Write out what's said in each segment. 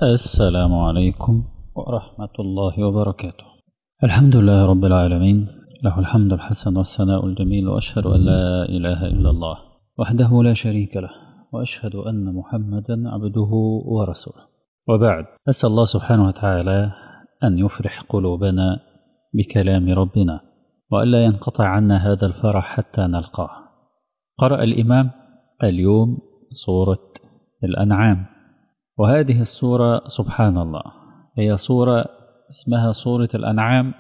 السلام عليكم ورحمة الله وبركاته الحمد لله رب العالمين له الحمد الحسن والثناء الجميل وأشهد أن لا إله إلا الله وحده لا شريك له وأشهد أن محمدا عبده ورسوله وبعد أسأل الله سبحانه وتعالى أن يفرح قلوبنا بكلام ربنا وألا ينقطع عنا هذا الفرح حتى نلقاه قرأ الإمام اليوم سورة الأنعام وهذه السورة سبحان الله هي سورة اسمها سورة الأنعام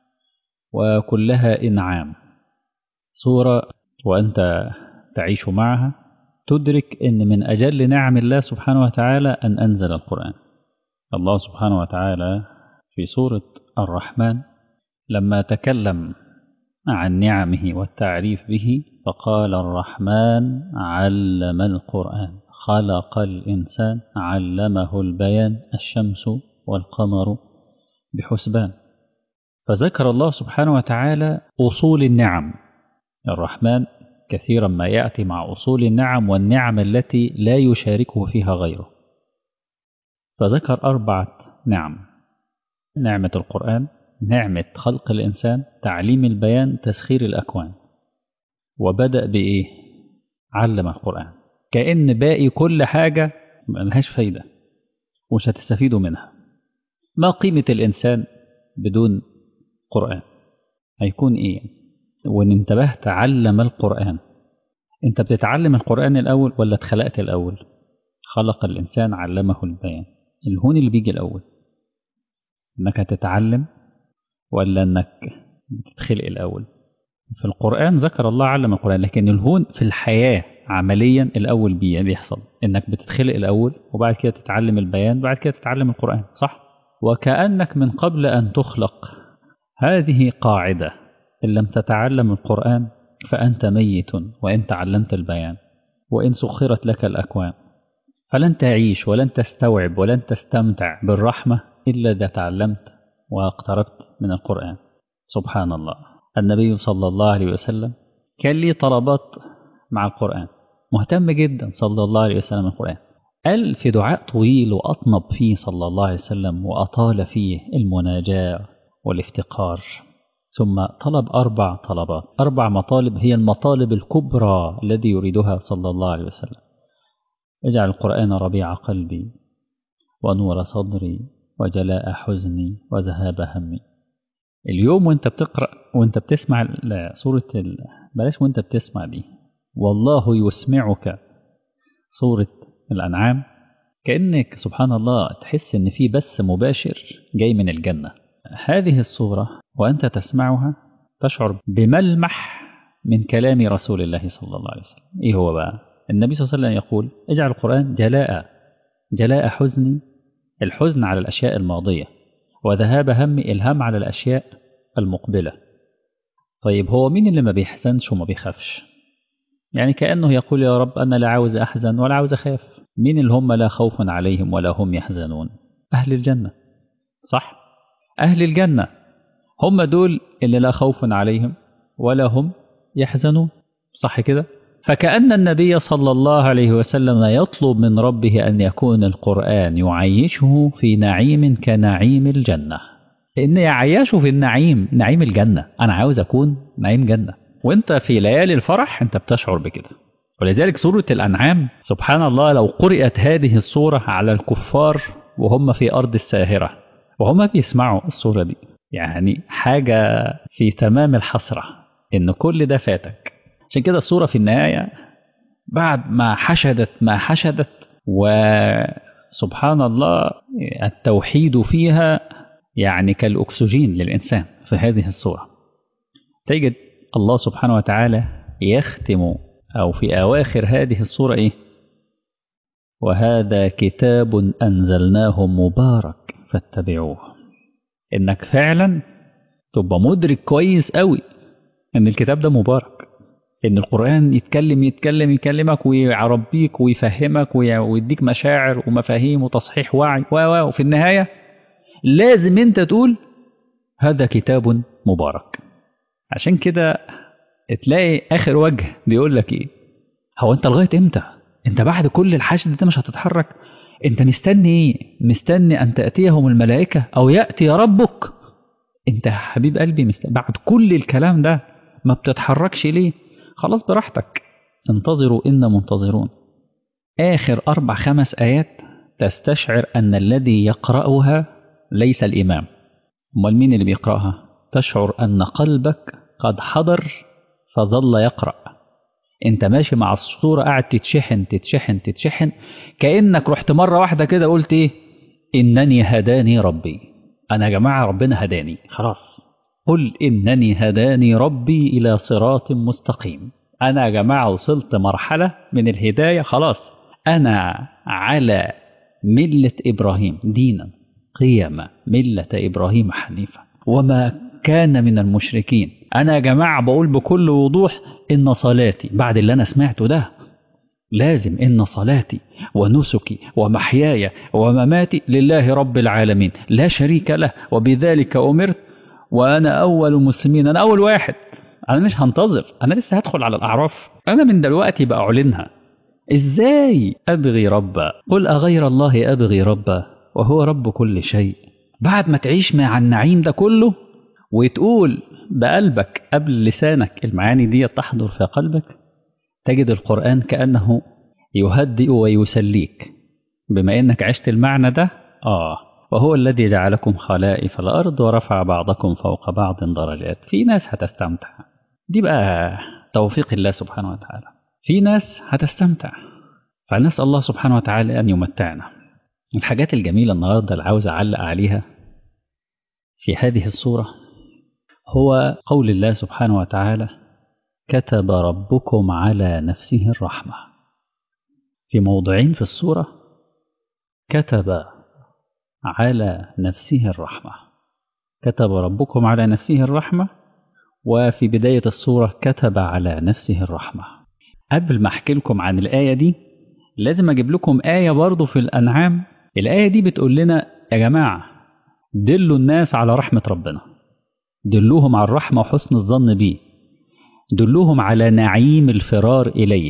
وكلها إنعام سورة وأنت تعيش معها تدرك أن من أجل نعم الله سبحانه وتعالى أن أنزل القرآن الله سبحانه وتعالى في سورة الرحمن لما تكلم عن نعمه والتعريف به فقال الرحمن علم القرآن خلق الإنسان علمه البيان الشمس والقمر بحسبان فذكر الله سبحانه وتعالى أصول النعم الرحمن كثيرا ما يأتي مع أصول النعم والنعم التي لا يشاركه فيها غيره فذكر أربعة نعم نعمة القرآن نعمة خلق الإنسان تعليم البيان تسخير الأكوان وبدأ بإيه علم القرآن كأن باقي كل حاجة ملهاش فايدة ومش هتستفيدوا منها ما قيمة الإنسان بدون قرآن هيكون إيه وإن انتبهت علم القرآن أنت بتتعلم القرآن الأول ولا اتخلقت الأول خلق الإنسان علمه البيان الهون اللي بيجي الأول إنك هتتعلم ولا إنك بتتخلق الأول في القرآن ذكر الله علم القرآن لكن الهون في الحياة عمليا الأول بيحصل إنك بتتخلق الأول وبعد كده تتعلم البيان وبعد كده تتعلم القرآن صح؟ وكأنك من قبل أن تخلق هذه قاعدة إن لم تتعلم القرآن فأنت ميت وإن تعلمت البيان وإن سخرت لك الأكوان فلن تعيش ولن تستوعب ولن تستمتع بالرحمة إلا إذا تعلمت واقتربت من القرآن سبحان الله النبي صلى الله عليه وسلم كان لي طلبات مع القرآن مهتم جدا صلى الله عليه وسلم القرآن قال في دعاء طويل وأطنب فيه صلى الله عليه وسلم وأطال فيه المناجاة والافتقار ثم طلب أربع طلبات أربع مطالب هي المطالب الكبرى الذي يريدها صلى الله عليه وسلم اجعل القرآن ربيع قلبي ونور صدري وجلاء حزني وذهاب همي اليوم وانت بتقرأ وانت بتسمع سورة ال... بلاش وانت بتسمع دي والله يسمعك سورة الأنعام كأنك سبحان الله تحس إن في بث مباشر جاي من الجنة هذه الصورة وأنت تسمعها تشعر بملمح من كلام رسول الله صلى الله عليه وسلم إيه هو بقى النبي صلى الله عليه وسلم يقول اجعل القرآن جلاء جلاء حزني الحزن على الأشياء الماضية وذهاب همي الهم على الأشياء المقبلة طيب هو مين اللي ما بيحزنش وما بيخافش يعني كأنه يقول يا رب أنا لا عاوز أحزن ولا عاوز أخاف مين اللي هم لا خوف عليهم ولا هم يحزنون أهل الجنة صح أهل الجنة هم دول اللي لا خوف عليهم ولا هم يحزنون صح كده فكأن النبي صلى الله عليه وسلم يطلب من ربه أن يكون القرآن يعيشه في نعيم كنعيم الجنة إن يعيشه في النعيم نعيم الجنة أنا عاوز أكون نعيم جنة وانت في ليالي الفرح انت بتشعر بكده ولذلك سورة الأنعام سبحان الله لو قرأت هذه السورة على الكفار وهم في أرض الساهرة وهم بيسمعوا السورة دي يعني حاجة في تمام الحسرة إن كل ده فاتك عشان كده السورة في النهاية بعد ما حشدت ما حشدت وسبحان الله التوحيد فيها يعني كالأكسجين للإنسان في هذه السورة تجد الله سبحانه وتعالى يختم أو في أواخر هذه الصورة إيه؟ وهذا كتاب أنزلناه مبارك فاتبعوه إنك فعلا تبقى مدرك كويس قوي إن الكتاب ده مبارك إن القرآن يتكلم يتكلم يكلمك ويعربيك ويفهمك ويديك مشاعر ومفاهيم وتصحيح وعي و وفي النهاية لازم أنت تقول هذا كتاب مبارك عشان كده تلاقي اخر وجه بيقول لك ايه هو انت لغايه امتى انت بعد كل الحشد ده مش هتتحرك انت مستني ايه مستني ان تأتيهم الملائكة او يأتي ربك انت يا حبيب قلبي مست... بعد كل الكلام ده ما بتتحركش ليه خلاص براحتك انتظروا إن منتظرون آخر أربع خمس آيات تستشعر أن الذي يقرأها ليس الإمام أمال مين اللي بيقرأها تشعر أن قلبك قد حضر فظل يقرأ انت ماشي مع الصورة قاعد تتشحن تتشحن تتشحن كأنك رحت مرة واحدة كده قلت ايه إنني هداني ربي أنا يا جماعة ربنا هداني خلاص قل إنني هداني ربي إلى صراط مستقيم أنا يا جماعة وصلت مرحلة من الهداية خلاص أنا على ملة إبراهيم دينا قيم ملة إبراهيم حنيفا وما كان من المشركين أنا يا جماعة بقول بكل وضوح إن صلاتي بعد اللي أنا سمعته ده لازم إن صلاتي ونسكي ومحياي ومماتي لله رب العالمين لا شريك له وبذلك أمرت وأنا أول مسلمين أنا أول واحد أنا مش هنتظر أنا لسه هدخل على الأعراف أنا من دلوقتي بأعلنها إزاي أبغي ربا قل أغير الله أبغي ربا وهو رب كل شيء بعد ما تعيش مع النعيم ده كله وتقول بقلبك قبل لسانك المعاني دي تحضر في قلبك تجد القرآن كأنه يهدئ ويسليك بما إنك عشت المعنى ده آه وهو الذي جعلكم خلائف الأرض ورفع بعضكم فوق بعض درجات في ناس هتستمتع دي بقى توفيق الله سبحانه وتعالى في ناس هتستمتع فنسأل الله سبحانه وتعالى أن يمتعنا الحاجات الجميلة النهاردة اللي عاوز أعلق عليها في هذه الصورة هو قول الله سبحانه وتعالى كتب ربكم على نفسه الرحمة في موضعين في الصورة كتب على نفسه الرحمة كتب ربكم على نفسه الرحمة وفي بداية الصورة كتب على نفسه الرحمة قبل ما أحكي لكم عن الآية دي لازم أجيب لكم آية برضو في الأنعام الآية دي بتقول لنا يا جماعة دلوا الناس على رحمة ربنا دلوهم على الرحمة وحسن الظن بيه دلوهم على نعيم الفرار إليه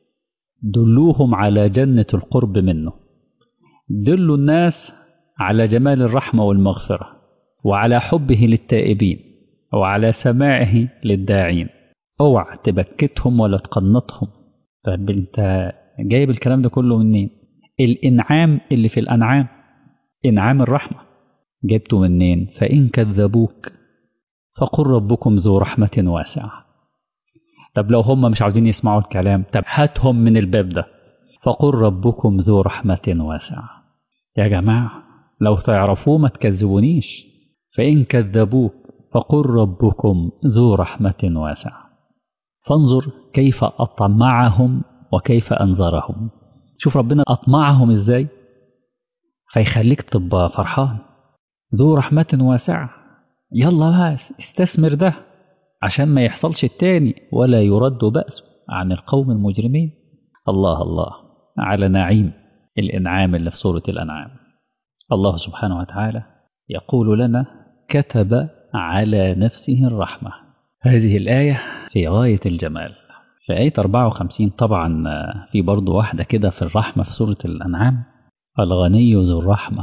دلوهم على جنة القرب منه دلوا الناس على جمال الرحمة والمغفرة وعلى حبه للتائبين وعلى سماعه للداعين اوعى تبكتهم ولا تقنطهم طب انت جايب الكلام ده كله منين الانعام اللي في الانعام انعام الرحمة جبته منين فإن كذبوك فقل ربكم ذو رحمة واسعة طب لو هم مش عاوزين يسمعوا الكلام طب هاتهم من الباب ده فقل ربكم ذو رحمة واسعة يا جماعة لو تعرفوه ما تكذبونيش فإن كذبوك فقل ربكم ذو رحمة واسعة فانظر كيف أطمعهم وكيف أنذرهم شوف ربنا أطمعهم إزاي فيخليك تبقى فرحان ذو رحمة واسعة يلا بقى استثمر ده عشان ما يحصلش التاني ولا يرد بأسه عن القوم المجرمين الله الله على نعيم الإنعام اللي في سورة الأنعام الله سبحانه وتعالى يقول لنا كتب على نفسه الرحمة هذه الآية في غاية الجمال في آية 54 طبعا في برضو واحدة كده في الرحمة في سورة الأنعام الغني ذو الرحمة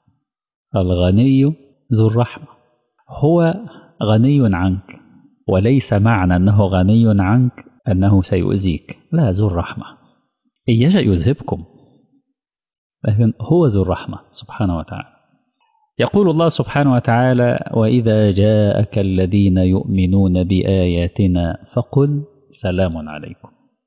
الغني ذو الرحمة هو غني عنك وليس معنى أنه غني عنك أنه سيؤذيك لا ذو الرحمة إن يشأ يذهبكم لكن هو ذو الرحمة سبحانه وتعالى يقول الله سبحانه وتعالى وإذا جاءك الذين يؤمنون بآياتنا فقل سلام عليكم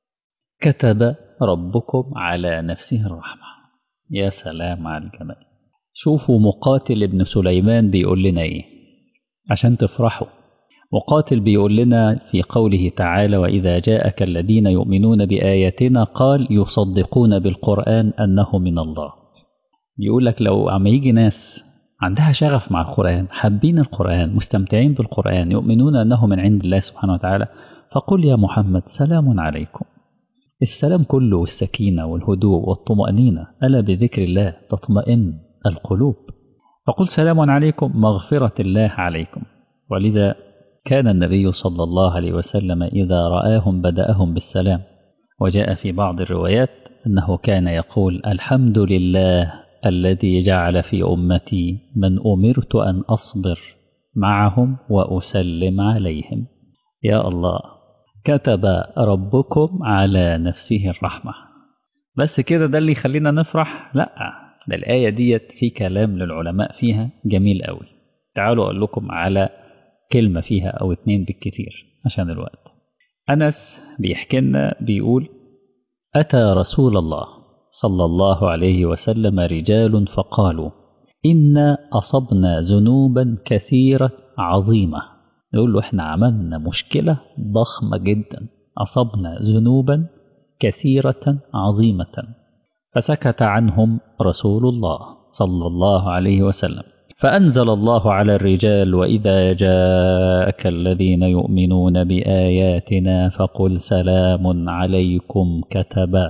كتب ربكم على نفسه الرحمة يا سلام على الجمال شوفوا مقاتل ابن سليمان بيقول لنا ايه عشان تفرحوا مقاتل بيقول لنا في قوله تعالى وإذا جاءك الذين يؤمنون بآياتنا قال يصدقون بالقرآن أنه من الله بيقول لك لو عم يجي ناس عندها شغف مع القرآن حابين القرآن مستمتعين بالقرآن يؤمنون أنه من عند الله سبحانه وتعالى فقل يا محمد سلام عليكم السلام كله والسكينة والهدوء والطمأنينة ألا بذكر الله تطمئن القلوب فقل سلام عليكم مغفرة الله عليكم ولذا كان النبي صلى الله عليه وسلم إذا رآهم بدأهم بالسلام وجاء في بعض الروايات أنه كان يقول الحمد لله الذي جعل في أمتي من أمرت أن أصبر معهم وأسلم عليهم يا الله كتب ربكم على نفسه الرحمة بس كده ده اللي يخلينا نفرح لا ده الآية ديت في كلام للعلماء فيها جميل قوي تعالوا أقول لكم على كلمة فيها أو اتنين بالكثير عشان الوقت أنس بيحكي لنا بيقول أتى رسول الله صلى الله عليه وسلم رجال فقالوا إنا أصبنا ذنوبا كثيرة عظيمة يقول له إحنا عملنا مشكلة ضخمة جدا أصبنا ذنوبا كثيرة عظيمة فسكت عنهم رسول الله صلى الله عليه وسلم فأنزل الله على الرجال وإذا جاءك الذين يؤمنون بآياتنا فقل سلام عليكم كتب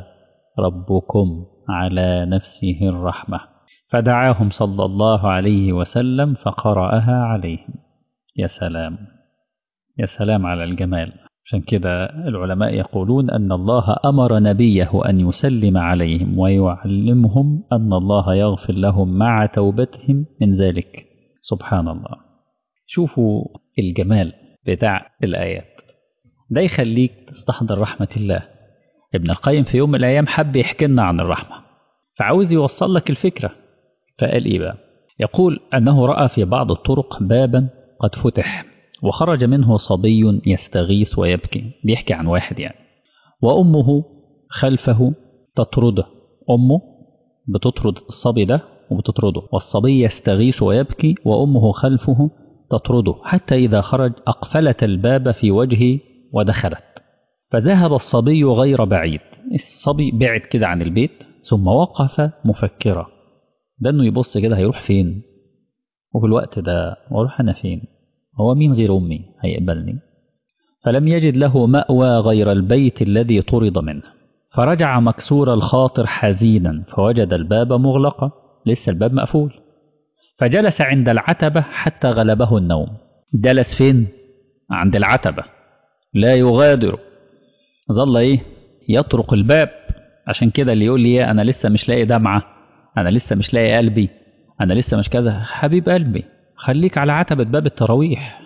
ربكم على نفسه الرحمة فدعاهم صلى الله عليه وسلم فقرأها عليهم يا سلام يا سلام على الجمال عشان كده العلماء يقولون أن الله أمر نبيه أن يسلم عليهم ويعلمهم أن الله يغفر لهم مع توبتهم من ذلك سبحان الله شوفوا الجمال بتاع الآيات ده يخليك تستحضر رحمة الله ابن القيم في يوم من الأيام حب يحكي لنا عن الرحمة فعاوز يوصل لك الفكرة فقال إيه بقى يقول أنه رأى في بعض الطرق بابا قد فتح وخرج منه صبي يستغيث ويبكي بيحكي عن واحد يعني وأمه خلفه تطرده أمه بتطرد الصبي ده وبتطرده والصبي يستغيث ويبكي وأمه خلفه تطرده حتى إذا خرج أقفلت الباب في وجهه ودخلت فذهب الصبي غير بعيد الصبي بعد كده عن البيت ثم وقف مفكرا ده انه يبص كده هيروح فين وفي الوقت ده واروح انا فين هو مين غير امي هيقبلني فلم يجد له مأوى غير البيت الذي طرد منه فرجع مكسور الخاطر حزينا فوجد الباب مغلقا لسه الباب مقفول فجلس عند العتبة حتى غلبه النوم جلس فين عند العتبة لا يغادر ظل ايه يطرق الباب عشان كده اللي يقول لي ايه انا لسه مش لاقي دمعة انا لسه مش لاقي قلبي انا لسه مش كذا حبيب قلبي خليك على عتبة باب التراويح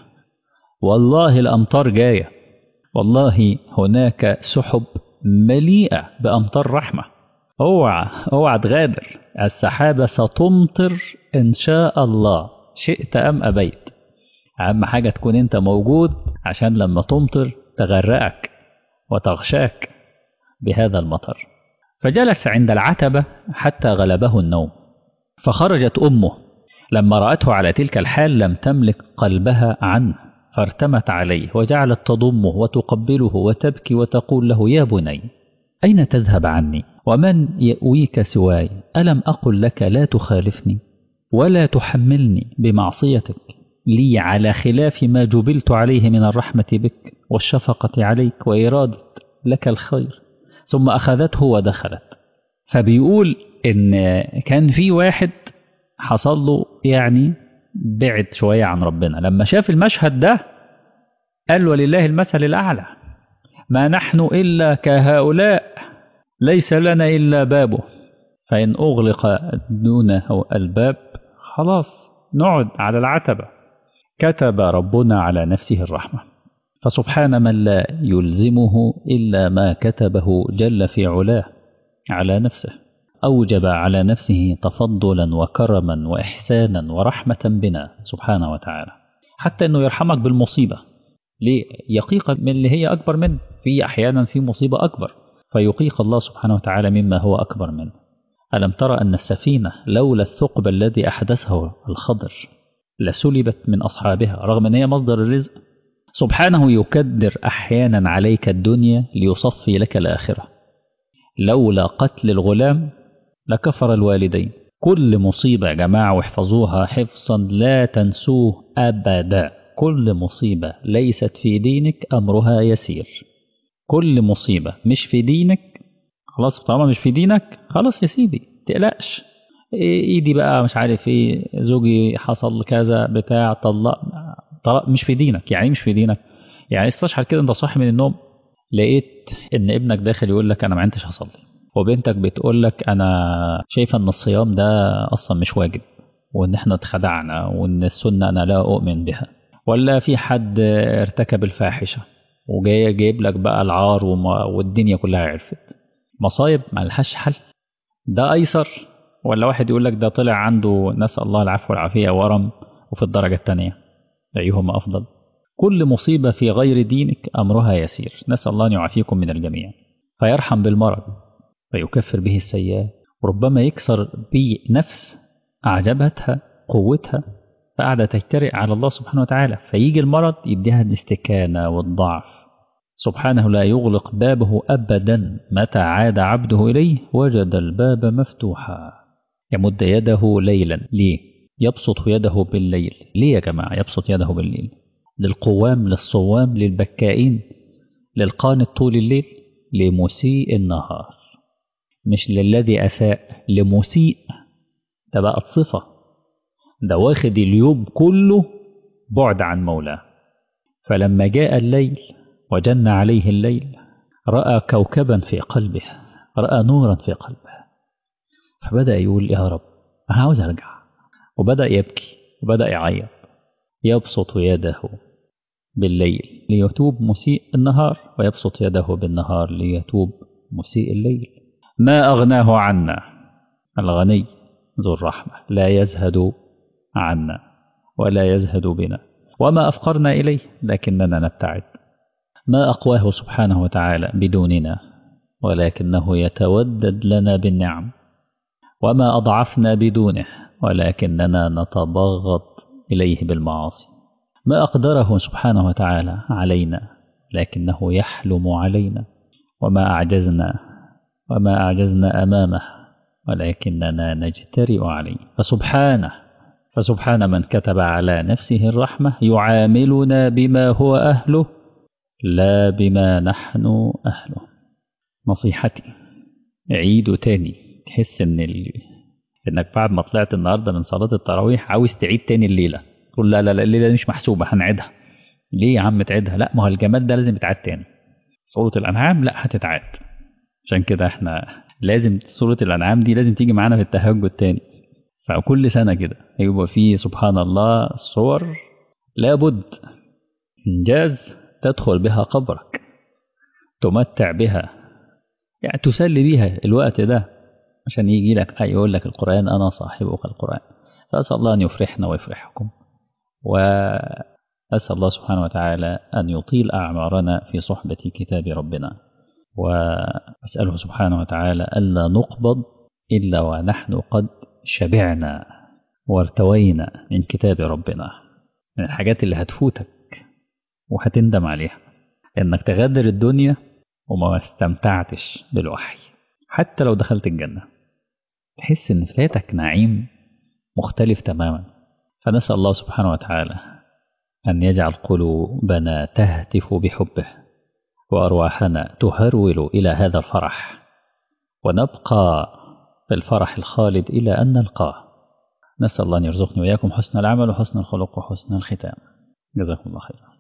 والله الامطار جاية والله هناك سحب مليئة بامطار رحمة اوعى اوعى تغادر السحابة ستمطر ان شاء الله شئت ام ابيت اهم حاجة تكون انت موجود عشان لما تمطر تغرقك وتغشاك بهذا المطر فجلس عند العتبة حتى غلبه النوم فخرجت أمه لما رأته على تلك الحال لم تملك قلبها عنه فارتمت عليه وجعلت تضمه وتقبله وتبكي وتقول له يا بني أين تذهب عني ومن يأويك سواي ألم أقل لك لا تخالفني ولا تحملني بمعصيتك لي على خلاف ما جبلت عليه من الرحمة بك والشفقة عليك وإرادة لك الخير ثم أخذته ودخلت فبيقول إن كان في واحد حصل له يعني بعد شوية عن ربنا لما شاف المشهد ده قال ولله المثل الأعلى ما نحن إلا كهؤلاء ليس لنا إلا بابه فإن أغلق دونه الباب خلاص نقعد على العتبة كتب ربنا على نفسه الرحمة فسبحان من لا يلزمه إلا ما كتبه جل في علاه على نفسه أوجب على نفسه تفضلا وكرما وإحسانا ورحمة بنا سبحانه وتعالى حتى أنه يرحمك بالمصيبة ليه؟ يقيك من اللي هي أكبر منه في أحيانا في مصيبة أكبر فيقيك الله سبحانه وتعالى مما هو أكبر منه ألم ترى أن السفينة لولا الثقب الذي أحدثه الخضر لسلبت من أصحابها رغم أن هي مصدر الرزق سبحانه يكدر أحيانا عليك الدنيا ليصفي لك الآخرة لولا قتل الغلام لكفر الوالدين كل مصيبة يا جماعة واحفظوها حفظا لا تنسوه أبدا كل مصيبة ليست في دينك أمرها يسير كل مصيبة مش في دينك خلاص طالما مش في دينك خلاص يا سيدي تقلقش ايدي بقى مش عارف ايه زوجي حصل كذا بتاع طلق طلق مش في دينك يعني مش في دينك يعني استشعر كده انت صاحي من النوم لقيت ان ابنك داخل يقول لك انا ما عدتش هصلي وبنتك بتقول لك أنا شايفة إن الصيام ده أصلا مش واجب وإن إحنا اتخدعنا وإن السنة أنا لا أؤمن بها ولا في حد ارتكب الفاحشة وجاي جايب لك بقى العار وما والدنيا كلها عرفت مصايب ملهاش حل ده أيسر ولا واحد يقول لك ده طلع عنده نسأل الله العفو والعافية ورم وفي الدرجة الثانية أيهما أفضل كل مصيبة في غير دينك أمرها يسير نسأل الله أن يعافيكم من الجميع فيرحم بالمرض ويكفر به السيئات وربما يكسر به نفس أعجبتها قوتها فقاعدة تجترئ على الله سبحانه وتعالى فيجي المرض يديها الاستكانة والضعف سبحانه لا يغلق بابه أبدا متى عاد عبده إليه وجد الباب مفتوحا يمد يده ليلا ليه يبسط يده بالليل ليه يا جماعة يبسط يده بالليل للقوام للصوام للبكائين للقانت طول الليل لمسيء النهار مش للذي أساء لمسيء ده بقت صفة ده واخد اليوم كله بعد عن مولاه فلما جاء الليل وجن عليه الليل رأى كوكبا في قلبه رأى نورا في قلبه فبدأ يقول يا رب أنا عاوز أرجع وبدأ يبكي وبدأ يعيط يبسط يده بالليل ليتوب مسيء النهار ويبسط يده بالنهار ليتوب مسيء الليل ما أغناه عنا الغني ذو الرحمة لا يزهد عنا ولا يزهد بنا وما أفقرنا إليه لكننا نبتعد ما أقواه سبحانه وتعالى بدوننا ولكنه يتودد لنا بالنعم وما أضعفنا بدونه ولكننا نتبغض إليه بالمعاصي ما أقدره سبحانه وتعالى علينا لكنه يحلم علينا وما أعجزنا وما أعجزنا أمامه ولكننا نجترئ عليه فسبحانه فسبحان من كتب على نفسه الرحمة يعاملنا بما هو أهله لا بما نحن أهله نصيحتي عيدوا تاني تحس إن ال... إنك بعد ما طلعت النهاردة من صلاة التراويح عاوز تعيد تاني الليلة تقول لا لا لا الليلة مش محسوبة هنعيدها ليه يا عم تعيدها لا ما هو الجمال ده لازم يتعاد تاني سورة الأنعام لا هتتعاد عشان كده احنا لازم سورة الأنعام دي لازم تيجي معانا في التهجد تاني فكل سنة كده يبقى فيه سبحان الله صور لابد إنجاز تدخل بها قبرك تمتع بها يعني تسلي بيها الوقت ده عشان يجي لك أي يقول لك القرآن أنا صاحبك القرآن فأسأل الله أن يفرحنا ويفرحكم وأسأل الله سبحانه وتعالى أن يطيل أعمارنا في صحبة كتاب ربنا وأسأله سبحانه وتعالى ألا نقبض إلا ونحن قد شبعنا وارتوينا من كتاب ربنا من الحاجات اللي هتفوتك وهتندم عليها انك تغادر الدنيا وما استمتعتش بالوحي حتى لو دخلت الجنة تحس ان فاتك نعيم مختلف تماما فنسأل الله سبحانه وتعالى أن يجعل قلوبنا تهتف بحبه وأرواحنا تهرول إلى هذا الفرح ونبقى في الفرح الخالد إلى أن نلقاه نسأل الله أن يرزقني وإياكم حسن العمل وحسن الخلق وحسن الختام جزاكم الله خيرا